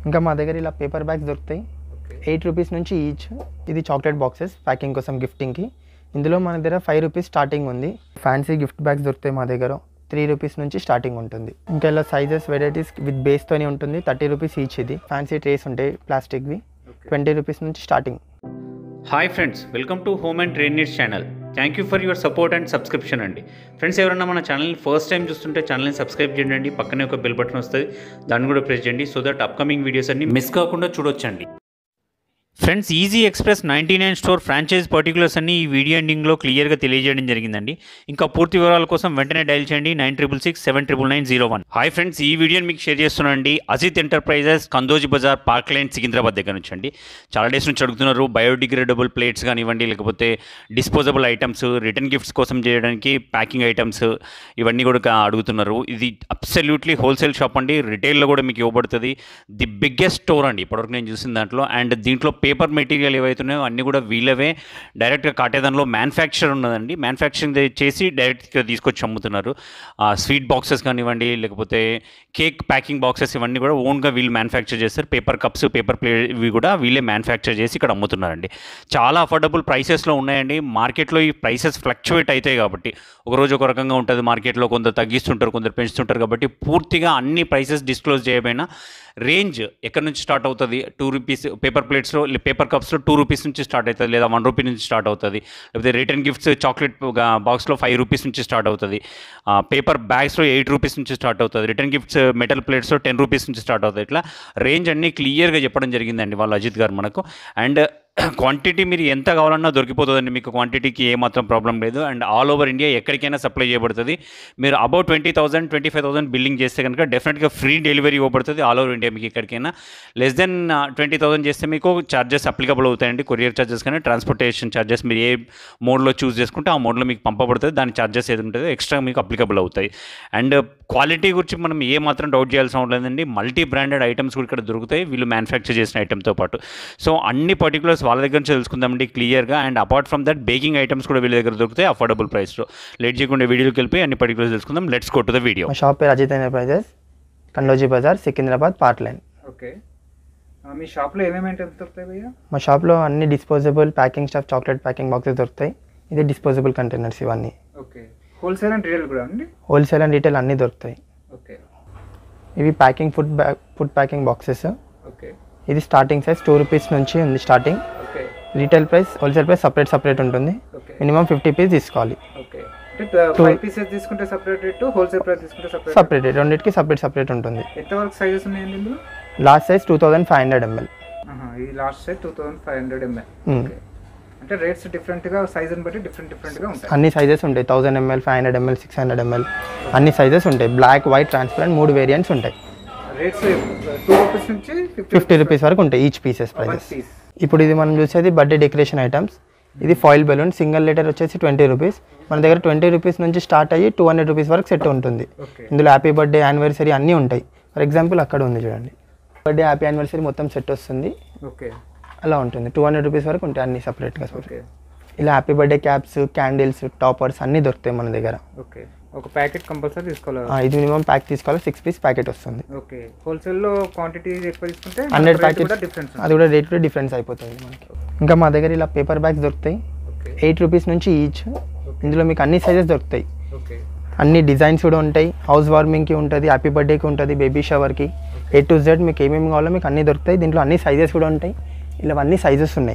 ఇంకా మా దగ్గర ఇలా పేపర్ బ్యాగ్స్ దొరుకుతాయి ఓకే ఎయిట్ రూపీస్ నుంచి ఈచ్ ఇది చాక్లెట్ బాక్సెస్ ప్యాకింగ్ కోసం గిఫ్టింగ్కి ఇందులో మన దగ్గర ఫైవ్ రూపీస్ స్టార్టింగ్ ఉంది ఫ్యాన్సీ గిఫ్ట్ బ్యాగ్స్ దొరుకుతాయి మా దగ్గర త్రీ రూపీస్ నుంచి స్టార్టింగ్ ఉంటుంది ఇంకా ఇలా సైజెస్ వెరైటీస్ విత్ బేస్తోనే ఉంటుంది థర్టీ రూపీస్ ఈచ్ ఇది ఫ్యాన్సీ ట్రేస్ ఉంటాయి ప్లాస్టిక్వి ట్వంటీ రూపీస్ నుంచి starting hi friends welcome to home and trade needs channel thank you for your support and subscription అండి ఫ్రెండ్స్ ఎవరైనా మన ఛానల్ని ఫస్ట్ టైం చూస్తుంటే ఛానల్ని సబ్స్క్రైబ్ చేయండి పక్కనే ఒక బెల్ బటన్ వస్తుంది దాన్ని కూడా ప్రెస్ చేయండి సో దట్ అప్కమింగ్ వీడియోస్ అన్ని మిస్ కాకుండా చూడొచ్చండి friends easy express ninety nine store franchise particulars అన్ని ఈ వీడియో ఎండింగ్లో క్లియర్గా తెలియజేయడం జరిగిందండి ఇంకా పూర్తి వివరాల కోసం వెంటనే డైల్ చేయండి nine triple six seven triple nine zero one hi friends ఈ వీడియోని మీకు షేర్ చేస్తున్నానండి Ajith enterprises Kandoji Bazar park line Secunderabad దగ్గర నుంచి అండి చాలా డేస్ నుంచి అడుగుతున్నారు బయోడిగ్రేడబుల్ ప్లేట్స్ కానివ్వండి లేకపోతే డిస్పోజబుల్ ఐటమ్స్ రిటర్న్ గిఫ్ట్స్ కోసం చేయడానికి ప్యాకింగ్ ఐటమ్స్ ఇవన్నీ కూడా కా- అడుగుతున్నారు ఇది అబ్సల్యూట్లీ హోల్సేల్ షాప్ అండి రిటైల్లో కూడా మీకు ఇవ్వబడుతుంది ది బిగ్గెస్ట్ స్టోర్ అండి ఇప్పటివరకు నేను చూసిన దాంట్లో అండ్ దీంట్లో పేపర్ మెటీరియల్ ఏవైతున్నాయో అన్నీ కూడా వీళ్ళవే డైరెక్ట్గా కాటేదానిలో మ్యానుఫ్యాక్చర్ ఉన్నదండి మ్యానుఫ్యాక్చరింగ్ చేసి డైరెక్ట్గా తీసుకొచ్చి అమ్ముతున్నారు స్వీట్ బాక్సెస్ కానివ్వండి లేకపోతే కేక్ ప్యాకింగ్ బాక్సెస్ ఇవన్నీ కూడా ఓన్గా వీళ్ళు మ్యానుఫ్యాక్చర్ చేస్తారు పేపర్ కప్స్ పేపర్ ప్లే ఇవి కూడా వీళ్ళే మ్యానుఫ్యాక్చర్ చేసి ఇక్కడ అమ్ముతున్నారండి చాలా అఫోర్డబుల్ ప్రైసెస్లో ఉన్నాయండి మార్కెట్లో ఈ ప్రైసెస్ ఫ్లక్చువేట్ అవుతాయి కాబట్టి ఒక రోజు ఒక రకంగా ఉంటుంది మార్కెట్లో కొందరు తగ్గిస్తుంటారు కొందరు పెంచుతుంటారు కాబట్టి పూర్తిగా అన్ని ప్రైసెస్ డిస్క్లోజ్ చేయబోయినా రేంజ్ ఎక్కడి నుంచి స్టార్ట్ అవుతుంది టూ రూపీస్ పేపర్ ప్లేట్స్లో పేపర్ కప్స్లో టూ రూపీస్ నుంచి స్టార్ట్ అవుతుంది లేదా వన్ రూపీ నుంచి స్టార్ట్ అవుతుంది లేకపోతే రిటర్న్ గిఫ్ట్స్ చాక్లెట్ బాక్స్లో ఫైవ్ రూపీస్ నుంచి స్టార్ట్ అవుతుంది పేపర్ బ్యాగ్స్లో ఎయిట్ రూపీస్ నుంచి స్టార్ట్ అవుతుంది రిటర్న్ గిఫ్ట్స్ మెటల్ ప్లేట్స్లో టెన్ రూపీస్ నుంచి స్టార్ట్ అవుతుంది ఇట్లా రేంజ్ అన్నీ క్లియర్గా చెప్పడం జరిగిందండి వాళ్ళు అజిత్ గారు మనకు అండ్ క్వాంటిటీ మీరు ఎంత కావాలన్నా దొరికిపోతుందండి మీకు క్వాంటిటీకి ఏమాత్రం ప్రాబ్లం లేదు అండ్ ఆల్ ఓవర్ ఇండియా ఎక్కడికైనా సప్లై చేయబడుతుంది మీరు about twenty thousand twenty five thousand billing చేస్తే కనుక డెఫినెట్గా ఫ్రీ డెలివరీ ఇవ్వబడుతుంది ఆల్ ఓవర్ ఇండియా మీకు ఎక్కడికైనా లెస్ దెన్ ట్వంటీ థౌసండ్ చేస్తే మీకు ఛార్జెస్ అప్లికబుల్ అవుతాయండి కొరియర్ ఛార్జెస్ కానీ ట్రాన్స్పోర్టేషన్ ఛార్జెస్ మీరు ఏ మోడ్లో చూస్ చేసుకుంటే ఆ మోడ్లో మీకు పంపబడుతుంది దాని ఛార్జెస్ ఏది ఉంటుందో ఎక్స్ట్రా మీకు అప్లికబుల్ అవుతాయి అండ్ క్వాలిటీ గురించి మనం ఏ మాత్రం డౌట్ చేయాల్సిన అవసరం లేదండి మల్టీ బ్రాండెడ్ ఐటమ్స్ కూడా ఇక్కడ దొరుకుతాయి వీళ్ళు మ్యానుఫ్యాక్చర్ చేసిన ఐటమ్తో పాటు సో అన్ని పర్టికులర్స్ వాళ్ళ దగ్గర నుంచి తెలుసుకుందామండి క్లియర్గా and apart from that baking items కూడా వీళ్ళ దగ్గర దొరుకుతాయి అఫోర్డబుల్ ప్రైస్లో లేట్ చేయకుండా వీడియోకి వెళ్ళి అన్ని పర్టికులర్స్ తెలుసుకుందాం let's go to the video మా షాప్ పేరు Ajith enterprises Kandoji Bazar Secunderabad park line okay ఆ, మీ షాప్లో ఏమేమి ఐటమ్స్ దొరుకుతాయి భయ్యా మా షాప్లో అన్ని disposable packing stuff chocolate packing boxes దొరుకుతాయి ఇది డిస్పోజబుల్ కంటైనర్స్ ఇవన్నీ ఓకే హోల్సేల్ అండ్ రీటైల్ కూడా అండి హోల్సేల్ అండ్ రీటైల్ అన్నీ దొరుకుతాయి ఓకే ఇవి packing food bag food packing boxes okay ఇది స్టార్టింగ్ సైజ్ టూ రూపీస్ నుంచి ఉంది starting okay retail price wholesale price separate separate ఉంటుంది ఓకే మినిమం ఫిఫ్టీ పీస్ తీసుకోవాలి ఓకే అంటే ఫైవ్ పీసెస్ తీసుకుంటే సపరేట్ రేటు హోల్సేల్ ప్రైస్ తీసుకుంటే separate separate రెండింటికి separate separate ఉంటుంది ఎంతవరకు సైజెస్ ఉన్నాయండి ఇందులో last size two thousand five hundred ML ఆహా, ఇది last size two thousand five hundred ML okay అంటే రేట్స్ డిఫరెంట్గా సైజుని బట్టి డిఫరెంట్ డిఫరెంట్గా ఉంటాయి అన్ని సైజెస్ ఉంటాయి thousand ML five hundred ML six hundred ML అన్ని సైజెస్ ఉంటాయి బ్లాక్ వైట్ ట్రాన్స్పరెంట్ మూడు వేరియంట్స్ ఉంటాయి రేట్స్ టూ రూపీస్ నుంచి ఫిఫ్టీ రూపీస్ వరకు ఉంటాయి ఈచ్ పీసెస్ ప్రైజెస్ పీస్ ఇప్పుడు ఇది మనం చూసేది బర్త్డే డెకరేషన్ ఐటమ్స్ ఇది ఫాయిల్ బెలూన్ సింగిల్ లీటర్ వచ్చేసి ట్వంటీ రూపీస్ మన దగ్గర ట్వంటీ రూపీస్ నుంచి స్టార్ట్ అయ్యి టూ హండ్రెడ్ రూపీస్ వరకు సెట్ ఉంటుంది ఓకే ఇందులో హ్యాపీ బర్త్డే యానివర్సరీ అన్నీ ఉంటాయి ఫర్ ఎగ్జాంపుల్ అక్కడ ఉంది చూడండి బర్త్డే హ్యాపీ యానివర్సరీ మొత్తం సెట్ వస్తుంది ఓకే అలా ఉంటుంది టూ హండ్రెడ్ రూపీస్ వరకు ఉంటాయి అన్ని సపరేట్గా ఓకే ఇలా happy birthday caps candles toppers అన్నీ దొరుకుతాయి మన దగ్గర ఓకే ఒక ప్యాకెట్ కంపల్సరీ తీసుకోవాలి ఆ, ఇది మినిమం ప్యాక్ తీసుకోవాలి సిక్స్ పీస్ ప్యాకెట్ వస్తుంది ఓకే హోల్సేల్లో క్వాంటిటీ ఎక్కువ తీసుకుంటే హండ్రెడ్ రేట్ కూడా ప్యాకెట్స్ డిఫరెన్స్ అది కూడా రేట్ కూడా డిఫరెన్స్ అయిపోతుంది మనకి ఇంకా మా దగ్గర ఇలా పేపర్ బ్యాగ్స్ దొరుకుతాయి ఓకే ఎయిట్ రూపీస్ నుంచి ఈచ్ ఇందులో మీకు అన్ని సైజెస్ దొరుకుతాయి ఓకే అన్ని డిజైన్స్ కూడా ఉంటాయి హౌస్ వార్మింగ్కి ఉంటుంది హ్యాపీ బర్త్డేకి ఉంటుంది బేబీ షవర్కి ఏ టు జెడ్ మీకు ఏమేమి కావాలో మీకు అన్ని దొరుకుతాయి దీంట్లో అన్ని సైజెస్ కూడా ఉంటాయి ఇలా అన్ని సైజెస్ ఉన్నాయి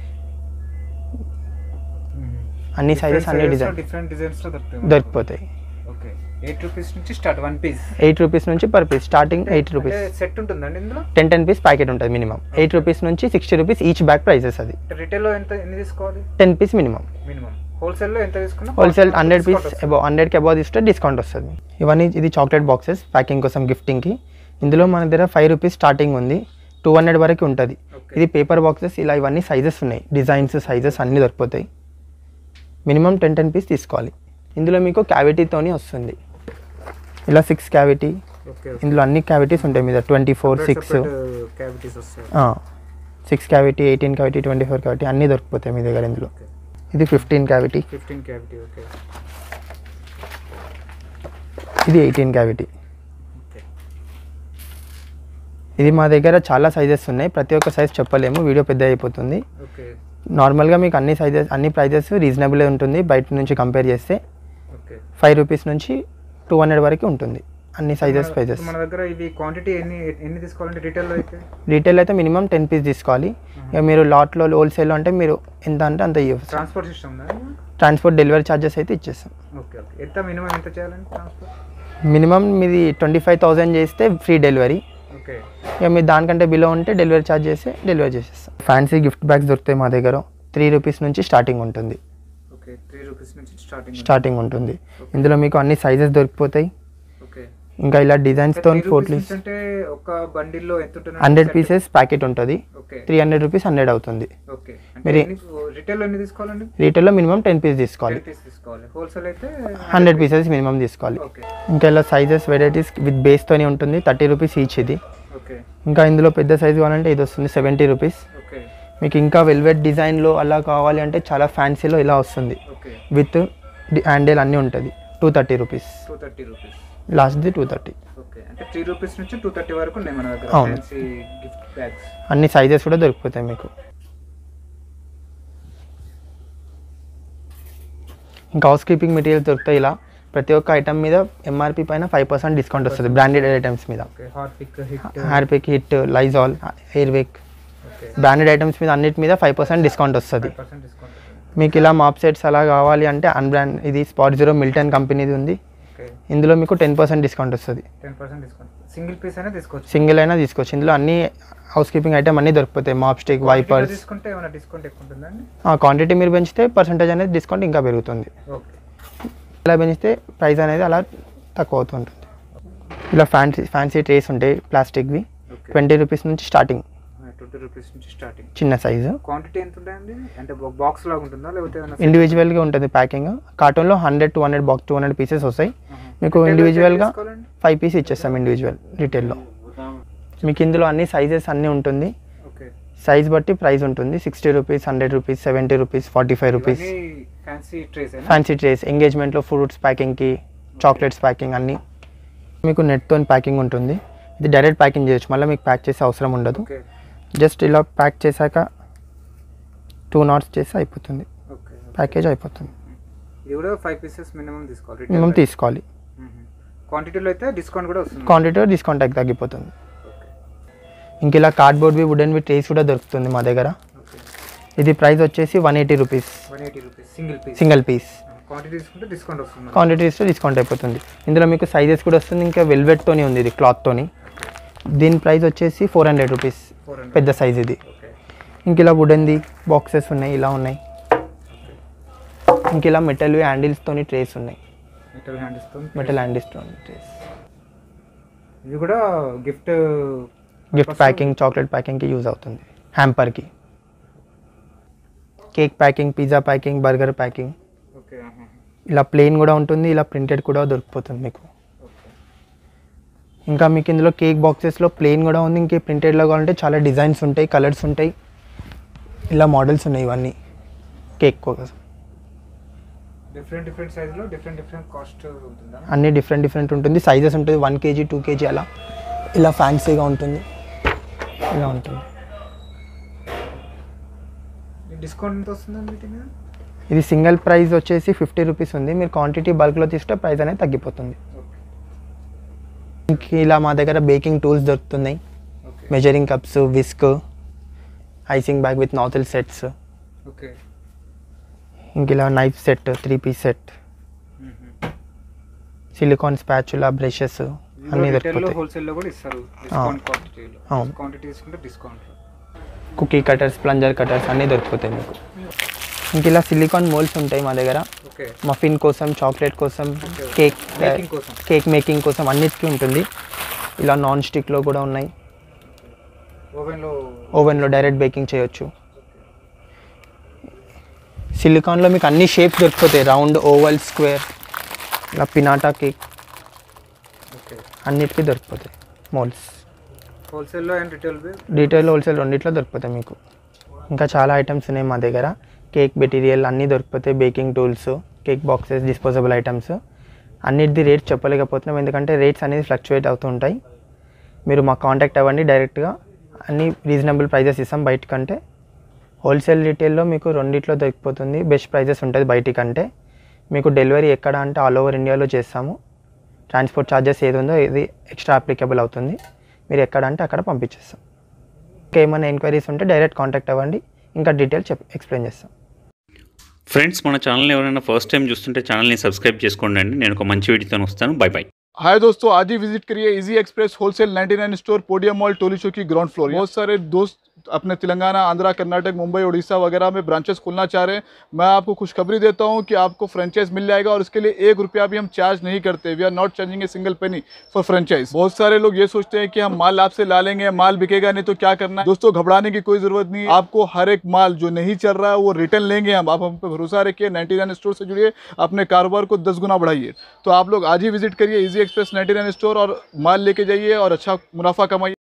అన్ని సైజెస్ అన్ని డిజైన్ డిఫరెంట్ డిజైన్స్ లో దొరుకుతాయి దొరికిపోతాయి ఓకే ఎయిట్ రూపీస్ నుంచి start one piece eight rupees నుంచి per piece starting eight rupees set ఉంటుందండి ఇందులో టెన్ టెన్ పీస్ ప్యాకెట్ ఉంటుంది మినిమం ఎయిట్ రూపీస్ నుంచి sixty rupees each bag prices అది రిటైల్లో ఎంత ఎన్ని తీసుకోవాలి టెన్ పీస్ మినిమం మినిమం హోల్సేల్లో ఎంత తీసుకున్నా హోల్సేల్ హండ్రెడ్ పీస్ అబౌ హండ్రెడ్కి అబౌవ్ తీసుకుంటే డిస్కౌంట్ వస్తుంది ఇవన్నీ ఇది చాక్లెట్ బాక్సెస్ ప్యాకింగ్ కోసం గిఫ్టింగ్కి ఇందులో మన దగ్గర ఫైవ్ రూపీస్ స్టార్టింగ్ ఉంది టూ హండ్రెడ్ వరకు ఉంటుంది Okay. ఇది పేపర్ బాక్సెస్ ఇలా ఇవన్నీ సైజెస్ ఉన్నాయి డిజైన్స్ సైజెస్ అన్నీ దొరికిపోతాయి మినిమం టెన్ టెన్ పీస్ తీసుకోవాలి ఇందులో మీకు క్యావిటీతోని వస్తుంది ఇలా సిక్స్ క్యావిటీ ఓకే ఇందులో అన్ని క్యావిటీస్ ఉంటాయి మీద ట్వంటీ ఫోర్ సిక్స్ క్యావిటీస్ వస్తాయి six cavity eighteen cavity twenty four cavity అన్నీ దొరికిపోతాయి మీ దగ్గర ఇందులో ఇది fifteen cavity fifteen cavity okay ఇది ఎయిటీన్ క్యావిటీ ఓకే ఇది మా దగ్గర చాలా సైజెస్ ఉన్నాయి ప్రతి ఒక్క సైజ్ చెప్పలేము వీడియో పెద్ద అయిపోతుంది ఓకే నార్మల్గా మీకు అన్ని సైజెస్ అన్ని ప్రైజెస్ రీజనబుల్ ఉంటుంది బయట నుంచి కంపేర్ చేస్తే ఓకే ఫైవ్ రూపీస్ నుంచి టూ హండ్రెడ్ వరకు ఉంటుంది అన్ని సైజెస్ ప్రైజెస్ మన దగ్గర ఇవి క్వాంటిటీ ఎన్ని ఎన్ని తీసుకోవాలంటే రీటైల్లో అయితే రీటైల్ అయితే మినిమం టెన్ పీస్ తీసుకోవాలి ఇక మీరు లాట్లో హోల్సేల్ అంటే మీరు ఎంత అంటే అంత ఇవ్వచ్చు ట్రాన్స్పోర్ట్ సిస్టమ్ ఉందా ట్రాన్స్పోర్ట్ డెలివరీ ఛార్జెస్ అయితే ఇచ్చేస్తాం ఓకే ఓకే ఎంత మినిమం ఎంత చేయాలండి ట్రాన్స్పోర్ట్ మినిమం మీది ట్వంటీ ఫైవ్ థౌజండ్ చేస్తే ఫ్రీ డెలివరీ ఓకే ఇక మీరు దానికంటే బిలో ఉంటే డెలివరీ ఛార్జ్ చేస్తే డెలివరీ చేసేస్తాం ఫ్యాన్సీ గిఫ్ట్ బ్యాగ్స్ దొరుకుతాయి మా దగ్గర త్రీ రూపీస్ నుంచి స్టార్టింగ్ ఉంటుంది ఓకే త్రీ రూపీస్ నుంచి స్టార్టింగ్ స్టార్టింగ్ ఉంటుంది ఇందులో మీకు అన్ని సైజెస్ దొరికిపోతాయి ఓకే ఇంకా ఇలా డిజైన్స్తో ఫోర్లీస్ అంటే ఒక బండిల్లో ఎంత ఉంటుంది హండ్రెడ్ పీసెస్ ప్యాకెట్ ఉంటుంది okay three hundred rupees hundred అవుతుంది ఓకే మీరు- అంటే రిటైల్ ఎన్ని తీసుకోవాలండి రీటైల్లో మినిమం టెన్ పీస్ తీసుకోవాలి టెన్ పీస్ తీసుకోవాలి హోల్సేల్ అయితే హండ్రెడ్ పీసెస్ మినిమం తీసుకోవాలి ఓకే ఇంకా ఇలా సైజెస్ వెరైటీస్ విత్ బేస్తోనే ఉంటుంది థర్టీ రూపీస్ ఈచ్ ఇది ఓకే ఇంకా ఇందులో పెద్ద సైజ్ కావాలంటే ఇది వస్తుంది సెవెంటీ రూపీస్ ఓకే మీకు ఇంకా వెల్వెట్ డిజైన్లో అలా కావాలి అంటే చాలా ఫ్యాన్సీలో ఇలా వస్తుంది ఓకే విత్ హ్యాండిల్ అన్నీ ఉంటుంది two thirty rupees two thirty rupees లాస్ట్ది టూ థర్టీ ఓకే అంటే త్రీ రూపీస్ నుంచి టూ థర్టీ వరకు ఉన్నాయి మన దగ్గర అవును. ఫ్యాన్సీ గిఫ్ట్ బ్యాగ్స్ అన్ని సైజెస్ కూడా దొరికిపోతాయి మీకు ఇంకా హౌస్ కీపింగ్ మెటీరియల్స్ దొరుకుతాయి ఇలా ప్రతి ఒక్క ఐటమ్ మీద ఎంఆర్పి పైన ఫైవ్ పర్సెంట్ డిస్కౌంట్ వస్తుంది బ్రాండెడ్ ఐటమ్స్ మీద okay hot pick Hit Harpic Hit Lizol Airwick okay branded items మీద అన్నిటి మీద ఫైవ్ పర్సెంట్ డిస్కౌంట్ వస్తుంది ఫైవ్ పర్సెంట్ డిస్కౌంట్ మీకు ఇలా మాప్ సెట్స్ అలా కావాలి అంటే అన్బ్రాండ్ ఇది స్పాట్ జీరో మిల్టన్ కంపెనీది ఉంది ఓకే ఇందులో మీకు టెన్ పర్సెంట్ డిస్కౌంట్ వస్తుంది ten percent discount single piece అయినా తీసుకోవచ్చు సింగిల్ అయినా తీసుకోవచ్చు ఇందులో అన్ని హౌస్ కీపింగ్ ఐటమ్ అన్నీ దొరికిపోతాయి మాప్ స్టిక్ Quantity లో వైపర్స్ తీసుకుంటే ఏమైనా డిస్కౌంట్ ఎక్కువ ఉంటుందండి క్వాంటిటీ మీరు పెంచితే పర్సంటేజ్ అనేది డిస్కౌంట్ ఇంకా పెరుగుతుంది ఓకే ఇలా పెంచితే ప్రైస్ అనేది అలా తక్కువ అవుతుంటుంది ఇలా ఫ్యాన్సీ ఫ్యాన్సీ ట్రేస్ ఉంటాయి ప్లాస్టిక్వి ఓకే ట్వంటీ రూపీస్ నుంచి స్టార్టింగ్ ట్వంటీ రూపీస్ నుంచి స్టార్టింగ్ చిన్న సైజు క్వాంటిటీ ఎంత ఉంటాయండి అంటే బాక్స్ లాగా ఉంటుందా లేకపోతే ఏమైనా ఇండివిజువల్గా ఉంటుంది ప్యాకింగ్ కార్టూన్లో hundred two hundred box two hundred pieces వస్తాయి మీకు ఇండివిజువల్గా ఫైవ్ పీస్ ఇచ్చేస్తాం ఇండివిజువల్ రీటైల్లో మీకు ఇందులో అన్ని సైజెస్ అన్నీ ఉంటుంది ఓకే సైజ్ బట్టి ప్రైస్ ఉంటుంది sixty rupees hundred rupees seventy rupees forty five rupees fancy trays fancy trays ఎంగేజ్మెంట్లో ఫ్రూట్స్ ప్యాకింగ్కి చాక్లెట్స్ ప్యాకింగ్ అన్నీ మీకు నెట్తో ప్యాకింగ్ ఉంటుంది ఇది డైరెక్ట్ ప్యాకింగ్ చేయొచ్చు మళ్ళీ మీకు ప్యాక్ చేసే అవసరం ఉండదు ఓకే జస్ట్ ఇలా ప్యాక్ చేశాక టూ నాట్స్ చేస్తే అయిపోతుంది ఓకే ప్యాకేజ్ అయిపోతుంది ఇది కూడా ఫైవ్ పీసెస్ మినిమం తీసుకోవాలి మినిమం తీసుకోవాలి క్వాంటిటీలో అయితే డిస్కౌంట్ కూడా వస్తుంది క్వాంటిటీ డిస్కౌంట్ అయితే తగ్గిపోతుంది ఓకే ఇంక ఇలా కార్డ్బోర్డ్వి వుడెన్వి ట్రేస్ కూడా దొరుకుతుంది మా దగ్గర ఓకే ఇది ప్రైస్ వచ్చేసి one eighty rupees one eighty rupees single piece single piece quantity తీసుకుంటే డిస్కౌంట్ వస్తుంది క్వాంటిటీ ఇస్తే డిస్కౌంట్ అయిపోతుంది ఇందులో మీకు సైజెస్ కూడా వస్తుంది ఇంకా వెల్వెట్తోని ఉంది ఇది క్లాత్తోని దీని ప్రైస్ వచ్చేసి four hundred rupees four hundred పెద్ద సైజ్ ఇది ఓకే ఇంక ఇలా వుడెన్ది బాక్సెస్ ఉన్నాయి ఇలా ఉన్నాయి ఇంక ఇలా మెటల్ హ్యాండిల్స్తోని ట్రేస్ ఉన్నాయి మెటల్ హ్యాండ్ ఇస్తుంది మెటల్ హ్యాండిల్స్తోని ట్రేస్ ఇది కూడా గిఫ్ట్ గిఫ్ట్ ప్యాకింగ్ చాక్లెట్ ప్యాకింగ్కి యూజ్ అవుతుంది హ్యాంపర్కి cake packing pizza packing burger packing okay ఇలా ప్లెయిన్ కూడా ఉంటుంది ఇలా ప్రింటెడ్ కూడా దొరికిపోతుంది మీకు ఓకే ఇంకా మీకు ఇందులో కేక్ బాక్సెస్లో ప్లెయిన్ కూడా ఉంది ఇంకే ప్రింటెడ్లో కావాలంటే చాలా డిజైన్స్ ఉంటాయి కలర్స్ ఉంటాయి ఇలా మోడల్స్ ఉన్నాయి ఇవన్నీ కేక్ కోసం డిఫరెంట్ డిఫరెంట్ సైజులో డిఫరెంట్ డిఫరెంట్ కాస్ట్ ఉంటుందా అన్నీ డిఫరెంట్ డిఫరెంట్ ఉంటుంది సైజెస్ ఉంటుంది వన్ కేజీ టూ కేజీ అలా ఇలా ఫ్యాన్సీగా ఉంటుంది ఇలా ఉంటుంది డిస్కౌంట్ ఎంత వస్తుందండి వీటి మీద ఇది సింగిల్ ప్రైస్ వచ్చేసి ఫిఫ్టీ రూపీస్ ఉంది మీరు క్వాంటిటీ బల్క్లో తీసుకుంటే ప్రైస్ అనేది తగ్గిపోతుంది ఓకే ఇంక ఇలా మా దగ్గర బేకింగ్ టూల్స్ దొరుకుతున్నాయి okay measuring cups whisk icing bag with nozzle sets okay ఇంక ఇలా knife set three piece set silicone spatula brushes అన్నీ రిటైల్లో దొరికిపోతాయి హోల్సేల్లో కూడా ఇస్తారు డిస్కౌంట్ క్వాంటిటీలో అవును. క్వాంటిటీ తీసుకుంటే discount cookie cutters plunger cutters అన్నీ దొరికిపోతాయి మీకు ఇంక ఇలా సిలికాన్ మోల్స్ ఉంటాయి మా దగ్గర ఓకే మఫిన్ కోసం చాక్లెట్ కోసం కేక్ మేకింగ్ కోసం కేక్ మేకింగ్ కోసం అన్నిటికీ ఉంటుంది ఇలా నాన్ స్టిక్లో కూడా ఉన్నాయి ఓవెన్లో ఓవెన్లో డైరెక్ట్ బేకింగ్ చేయొచ్చు సిలికాన్లో మీకు అన్ని షేప్స్ దొరికిపోతాయి రౌండ్ ఓవల్ స్క్వేర్ ఇలా పినాటా కేక్ ఓకే అన్నిటికీ దొరికిపోతాయి మోల్స్ హోల్సేల్లో అండ్ రిటైల్ రీటైల్ హోల్సేల్ రెండిట్లో దొరికిపోతాయి మీకు ఇంకా చాలా ఐటమ్స్ ఉన్నాయి మా దగ్గర కేక్ మెటీరియల్ అన్నీ దొరికిపోతాయి baking tools cake boxes disposable items అన్నిటిది రేట్స్ చెప్పలేకపోతున్నాం ఎందుకంటే రేట్స్ అనేది ఫ్లక్చువేట్ అవుతూ ఉంటాయి మీరు మాకు కాంటాక్ట్ అవ్వండి డైరెక్ట్గా అన్ని రీజనబుల్ ప్రైజెస్ ఇస్తాం బయట కంటే హోల్సేల్ రీటైల్లో మీకు రెండిట్లో దొరికిపోతుంది బెస్ట్ ప్రైజెస్ ఉంటుంది బయటి కంటే మీకు డెలివరీ ఎక్కడ అంటే ఆల్ ఓవర్ ఇండియాలో చేస్తాము ట్రాన్స్పోర్ట్ ఛార్జెస్ ఏది ఉందో ఇది ఎక్స్ట్రా అప్లికబుల్ అవుతుంది మీరు ఎక్కడ అంటే అక్కడ పంపించేస్తాం ఇంకా ఏమైనా ఎంక్వైరీస్ ఉంటే డైరెక్ట్ కాంటాక్ట్ అవ్వండి ఇంకా డీటెయిల్ చెప్ ఎక్స్ప్లెయిన్ చేస్తాం ఫ్రెండ్స్ మన ఛానల్ ఎవరైనా ఫస్ట్ టైం చూస్తుంటే ఛానల్ని సబ్స్క్రైబ్ చేసుకోండి అండి నేను ఒక మంచి వీడియోతో వస్తాను బై బై हाय दोस्तों आज ही विजिट करिए easy express wholesale 99 store podium mall Toli Chowki ground floor बहुत सारे दोस्त अपने तेलंगाना आंध्रा कर्नाटक मुंबई उड़ीसा वगैरह में ब्रांचेस खोलना चाह रहे हैं मैं आपको खुशखबरी देता हूं कि आपको फ्रेंचाइज मिल जाएगा और इसके लिए एक रुपया भी हम चार्ज नहीं करते we are not charging a single penny for franchise बहुत सारे लोग ये सोचते हैं कि हम माल आपसे ला लेंगे माल बिकेगा नहीं तो क्या करना है दोस्तों घबराने की कोई जरूरत नहीं है आपको हर एक माल जो नहीं चल रहा है वो रिटर्न लेंगे हम आप हम पे भरोसा रखिए 99 स्टोर से जुड़िए अपने कारोबार को दस गुना बढ़ाइए तो आप लोग आज ही विजिट करिए इजी एक्सप्रेस 99 स्टोर और माल लेके जाइए और अच्छा मुनाफा कमाइए